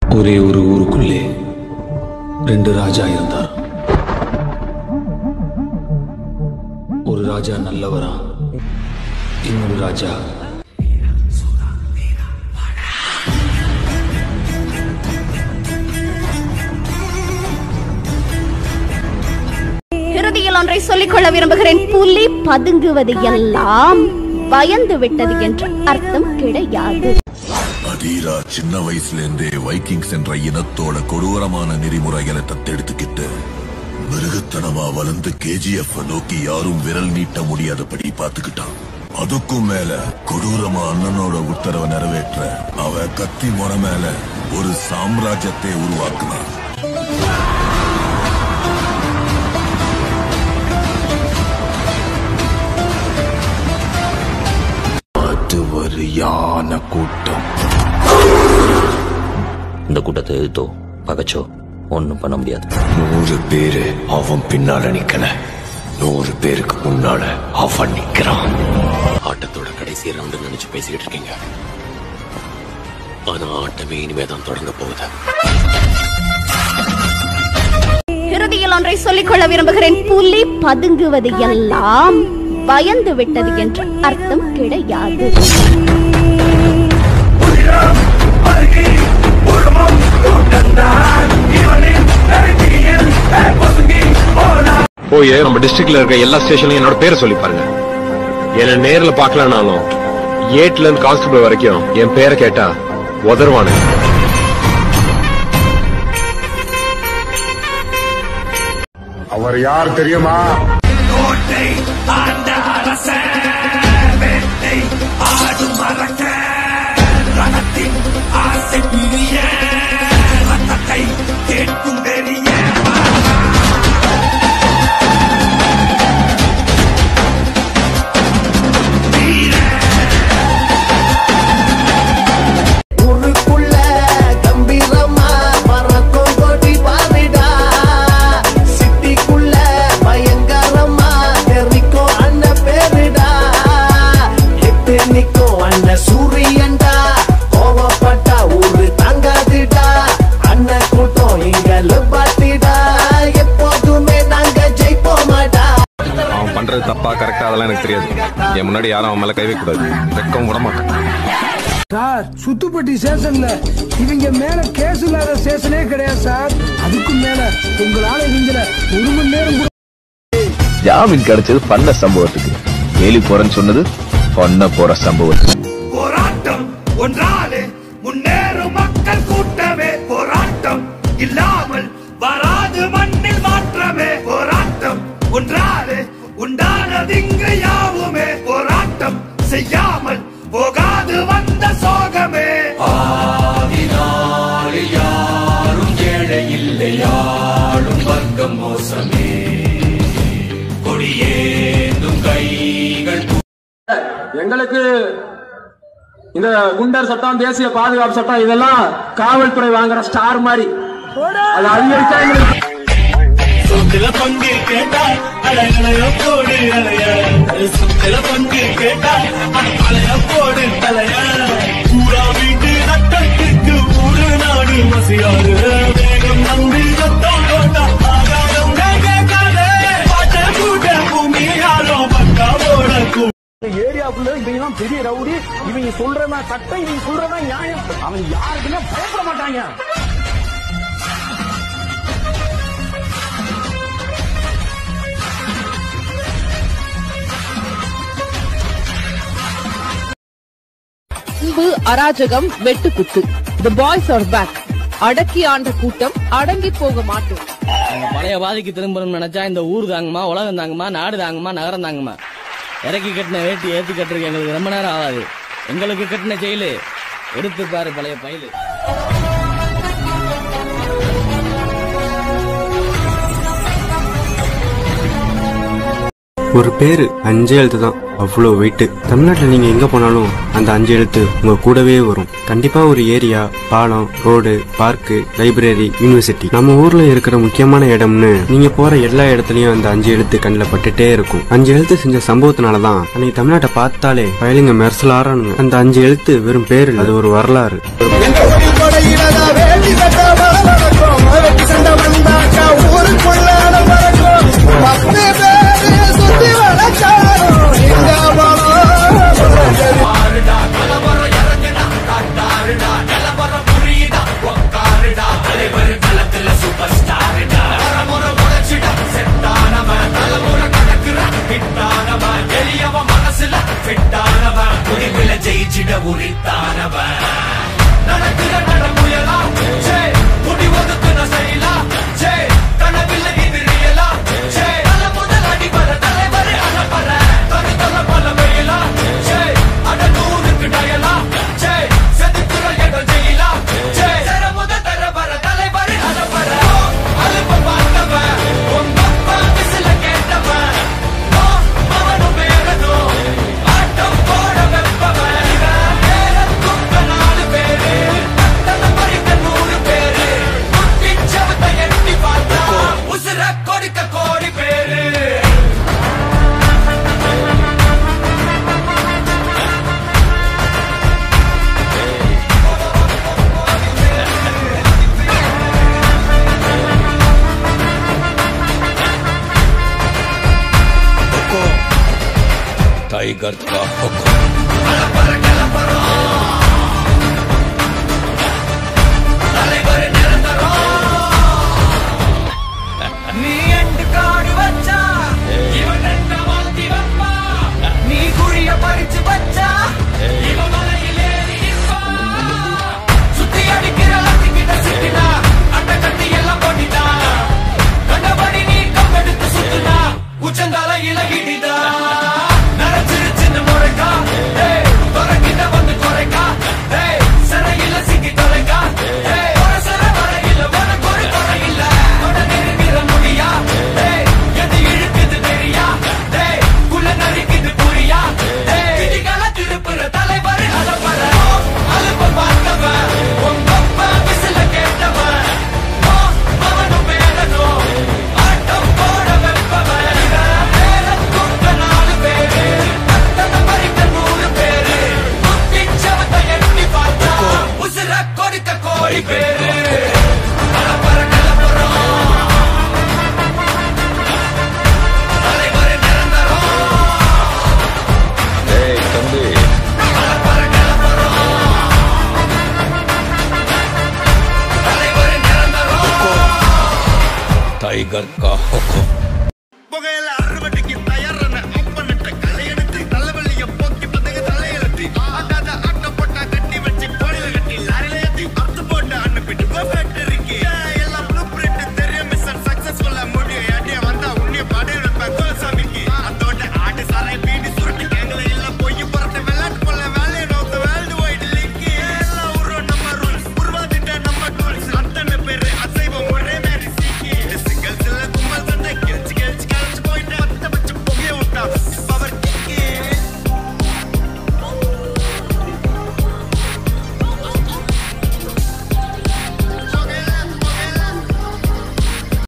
ஒரே ஒரு ஊருக்குள்ளே ரெண்டு ராஜா இருந்தார் ஒரு ராஜா நல்லவரா இன்னொரு ராஜா இறுதியில் ஒன்றை சொல்லிக்கொள்ள விரும்புகிறேன் புலி பதுங்குவது எல்லாம் பயந்து விட்டது என்று அர்த்தம் கிடையாது அதீரா சின்ன வயசுல இருந்தே வைக்கிங்ஸ் என்ற இனத்தோட கொடூரமான நெறிமுறைகளை தத்தெடுத்துக்கிட்டு மிருகத்தனமா வளர்ந்து கேஜிஎஃப் நோக்கி யாரும் விரல் நீட்ட முடியாதபடி பாத்துக்கிட்டான் அதுக்கும் மேல கொடூரமா அண்ணனோட உத்தரவை நிறைவேற்ற அவ கத்தி முறை மேல ஒரு சாம்ராஜ்யத்தை உருவாக்குனான் அது ஒரு யான கூட்டம் இந்த கூட்டத்தை எதிர்த்தோ பகச்சோ ஒன்றும் பண்ண முடியாது நூறு பேரு அவன் பின்னால நிக்கல நூறு பேருக்கு முன்னால அவன் நிக்கிறான் ஆட்டத்தோட கடைசி ரவுண்டு நினைச்சு பேசிக்கிட்டு இருக்கீங்க ஆனா ஆட்டமே இனிமே தான் தொடங்க போகுது இறுதியில் ஒன்றை சொல்லிக்கொள்ள விரும்புகிறேன் புலி பதுங்குவது எல்லாம் பயந்து விட்டது என்று அர்த்தம் கிடையாது போய் நம்ம டிஸ்ட்ரிக்ட்ல இருக்க எல்லா ஸ்டேஷன்லயும் என்னோட பேரை சொல்லி பாருங்க என்ன நேர்ல பார்க்கலனாலும் ஏட்ல இருந்து கான்ஸ்டபிள் வரைக்கும் என் பேரை கேட்டா உதருவானு அவர் யார் தெரியுமா ஊருக்குள்ள கம்பீரமா பறக்கும் கொடி பாருடா சிட்டிக்குள்ள பயங்கரமா தெரிக்கும் அண்ணன் பேருடா எட்டு நிக்கும் அண்ணன் சூரியன்டா கோவப்பட்டா ஊரு தாங்காதுடா அண்ணன் கூட்டம் இங்க லுபாட்டிடா எப்போதுமே நாங்க ஜெயிப்போமாடா அவன் பண்றது தப்பா கரெக்டா அதெல்லாம் எனக்கு தெரியாது என் முன்னாடி யாரும் அவன் மேல கை வைக்க கூடாது வெக்கம் விட மாட்டேன் சார் சுத்துப்பட்டி ஸ்டேஷன்ல இவங்க மேல கேஸ் இல்லாத ஸ்டேஷனே கிடையாது சார் அதுக்கும் மேல உங்களால இவங்கள ஒரு மணி நேரம் கூட ஜாமீன் கிடைச்சது பண்ண சம்பவத்துக்கு வேலி போறேன்னு சொன்னது பண்ண போற சம்பவத்துக்கு போராட்டம் ஒன்றாலே முன்னேறும் மக்கள் கூட்டமே போராட்டம் இல்லாமல் வராது மண்ணில் மாற்றமே போராட்டம் ஒன்றாலே உண்டானதிங்கு யாவுமே போராட்டம் செய்யாமல் போகாது வந்த சோகமே ஆதினாளில் யாரும் ஏழை இல்லை யாரும் வர்க்கம் மோசமே கொடியேந்தும் கைகள் எங்களுக்கு இந்த குண்டர் சட்டம் தேசிய பாதுகாப்பு சட்டம் இதெல்லாம் காவல்துறை வாங்குற ஸ்டார் மாதிரி அது அதிகரிச்சா எங்களுக்கு சொத்துல பங்கு கேட்டா அலைய போடு அலைய சொத்துல பங்கு கேட்டா அலைய போடு தலைய பூரா வீட்டு ரத்தத்துக்கு ஊரு நாடு மசியாது வேகம் நம்பி ரத்தம் போட்டா ஆகாரம் கேட்காதே பாட்ட கூட்ட பூமி யாரோ பக்காவோட கூ ஏரியாக்குள்ள இவங்க எல்லாம் பெரிய ரவுடி இவங்க சொல்றதா சட்டம் இவங்க சொல்றதா நியாயம் அவங்க யாருக்குமே பயப்பட மாட்டாங்க அன்பு அராஜகம் வெட்டுக்குத்து தி பாய்ஸ் ஆர் பேக் அடக்கி ஆண்ட கூட்டம் அடங்கி போக மாட்டோம் பழைய பாதிக்கு திரும்பணும்னு நினைச்சா இந்த ஊர் தாங்குமா உலகம் தாங்குமா நாடு தாங்குமா நகரம் தாங்குமா இறக்கி கட்டின வேட்டி ஏத்தி கட்டுறதுக்கு எங்களுக்கு ரொம்ப நேரம் ஆகாது எங்களுக்கு கட்டின செயலு எடுத்து பாரு பழைய பயிலு ஒரு பேரு அஞ்சு எழுத்து தான் அவ்வளோ வெயிட் தமிழ்நாட்டில் நீங்க எங்க போனாலும் அந்த அஞ்சு எழுத்து உங்க கூடவே வரும் கண்டிப்பா ஒரு ஏரியா பாலம் ரோடு பார்க்கு லைப்ரரி யூனிவர்சிட்டி நம்ம ஊர்ல இருக்கிற முக்கியமான இடம்னு நீங்க போற எல்லா இடத்துலயும் அந்த அஞ்சு எழுத்து கண்ணில் பட்டுட்டே இருக்கும் அஞ்சு எழுத்து செஞ்ச சம்பவத்தினாலதான் அன்னைக்கு தமிழ்நாட்டை பார்த்தாலே பயலுங்க மெர்சல் ஆறானுங்க அந்த அஞ்சு எழுத்து வெறும் பேரு இல்ல, அது ஒரு வரலாறு கொடையிலதா வேண்டி टाइगर का हुक्म நீ எண்டு காடு வச்சா இவன் எந்த மாத்தி வைப்பா நீ குழிய பறிச்சு வச்சா இவன் மலையில் ஏறி நிற்பா சுத்தி அடிக்கிற லத்திக்கிட்ட சிக்கினா அட்டை கட்டி எல்லாம் போட்டிட்டா கண்டபடி நீ கம்பெடுத்து சுத்துனா உச்சந்தால இலகிடிதா நரைச்சிருச்சுன்னு முறைக்கா ஏய், துறக்கிட்ட வந்து குறைக்கா ஏய், சிறையில சிக்கி தொலைக்கா ஏய், ஒரு சிறை வரையில உனக்கு ஒரு குறை இல்ல தொட நெருங்கிற முடியா ஏய், எது இழுக்குது தெரியா ஏய், குள்ள நரிக்குது புரியா ஏய், விதிகளை திருப்புற தலைவர் அலப்பற அலுப்ப பார்த்தவன் உங்க அப்பா விசில கேட்டவன் ஓ, அவனும் பேரனும் ஆட்டம் போட வெப்பவன் இவன் பேர கூட்ட நாலு பேரு அத்தனை பறிக்க நூறு பேரு குத்தி சவத்தை எட்டி பார்த்தா உசுர கொடுக்க கோடி பேரு கலப்பற கலப்பறம் தலைவர் நிரந்தரம் ஏய் தம்பி கலப்பற கலப்பறம் தலைவர் நிரந்தரம் टाइगर का हुक्म